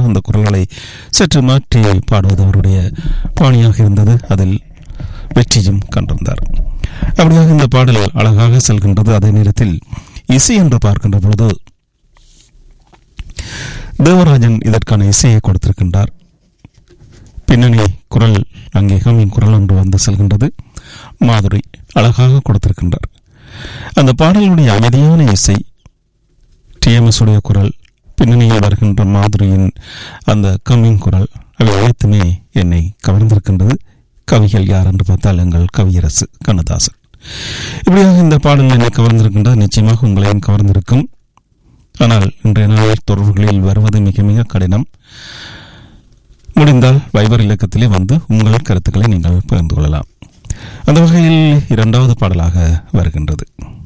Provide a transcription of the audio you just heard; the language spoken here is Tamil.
அந்த குரல்களை சற்று மாற்றி பாடுவது அவருடைய பாணியாக இருந்தது அதில் வெற்றியும் கண்டிருந்தார் அப்படியாக இந்த பாடல் அழகாக செல்கின்றது அதே நேரத்தில் இசை என்று பார்க்கின்ற பொழுது தேவராஜன் இதற்கான இசையை கொடுத்திருக்கின்றார் பின்னணி குரல் அங்கே ஹமிங் குரல் ஒன்று வந்து செல்கின்றது மாதுரி அழகாக கொடுத்திருக்கின்றார் அந்த பாடலுடைய அமைதியான இசை டிஎம்எஸ் உடைய குரல் பின்னணியில் வருகின்ற மாதுரியின் அந்த கம்மிங் குரல் அவை அனைத்துமே என்னை கவர்ந்திருக்கின்றது கவிகள் யார் என்று பார்த்தால் எங்கள் கவியரசு கண்ணதாசன் இப்படியாக இந்த பாடல் என்னை கவர்ந்திருக்கின்றது நிச்சயமாக உங்களையும் கவர்ந்திருக்கும் ஆனால் இன்றைய நாளில் தொடர்புகளில் வருவது மிக மிக கடினம் முடிந்தால் வைபர் இலக்கத்திலே வந்து உங்கள் கருத்துக்களை நீங்கள் பகிர்ந்து கொள்ளலாம் அந்த வகையில் இரண்டாவது பாடலாக வருகின்றது